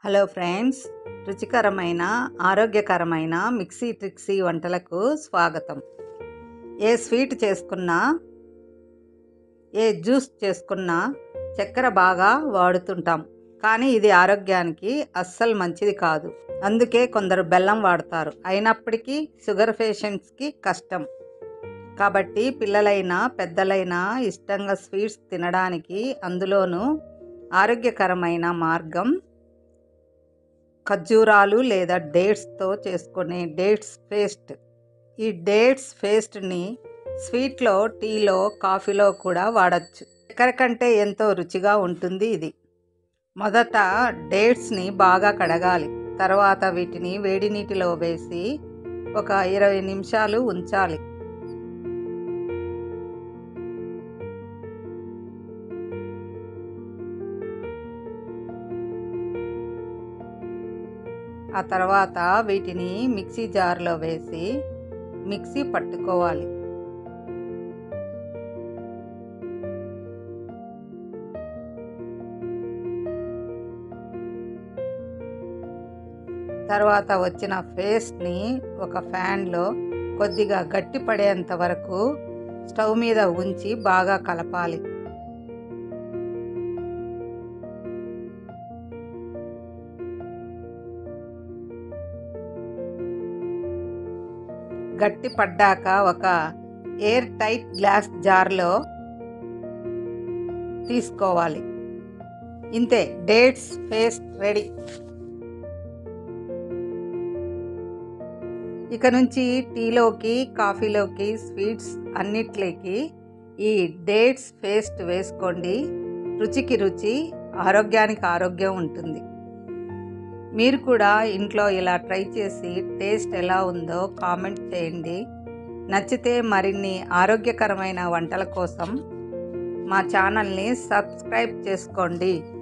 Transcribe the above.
hello friends రుచికరమైన ఆరోగ్యకరమైన mixie Trixie వంటలకు స్వాగతం ఏ స్వీట్ చేసుకున్నా ఏ జ్యూస్ చేసుకున్నా చక్కెర బాగా వాడుతుంటాం కానీ ఇది ఆరోగ్యానికి అస్సలు మంచిది కాదు అందుకే కొందరు బెల్లం వాడతారు అయినప్పటికీ షుగర్ పేషెంట్స్కి కష్టం కాబట్టి పిల్లలైనా పెద్దలైనా ఇష్టంగా స్వీట్స్ తినడానికి అందులోనూ ఆరోగ్యకరమైన మార్గం ఖర్జూరాలు లేదా డేట్స్తో చేసుకునే డేట్స్ పేస్ట్ ఈ డేట్స్ పేస్ట్ని స్వీట్లో టీలో కాఫీలో కూడా వాడచ్చు చక్కెర కంటే ఎంతో రుచిగా ఉంటుంది ఇది మొదట డేట్స్ని బాగా కడగాలి తర్వాత వీటిని వేడి నీటిలో వేసి ఒక ఇరవై నిమిషాలు ఉంచాలి ఆ తర్వాత వీటిని మిక్సీ జార్లో వేసి మిక్సీ పట్టుకోవాలి తర్వాత వచ్చిన పేస్ట్ని ఒక ఫ్యాన్లో కొద్దిగా గట్టి పడేంత వరకు స్టవ్ మీద ఉంచి బాగా కలపాలి గట్టి పడ్డాక ఒక ఎయిర్ టైట్ గ్లాస్ జార్లో తీసుకోవాలి ఇంతే డేట్స్ పేస్ట్ రెడీ ఇక నుంచి టీలోకి కాఫీలోకి స్వీట్స్ అన్నిట్లోకి ఈ డేట్స్ పేస్ట్ వేసుకోండి రుచికి రుచి ఆరోగ్యానికి ఆరోగ్యం ఉంటుంది మీరు కూడా ఇంట్లో ఇలా ట్రై చేసి టేస్ట్ ఎలా ఉందో కామెంట్ చేయండి నచ్చితే మరిన్ని ఆరోగ్యకరమైన వంటల కోసం మా ఛానల్ని సబ్స్క్రైబ్ చేసుకోండి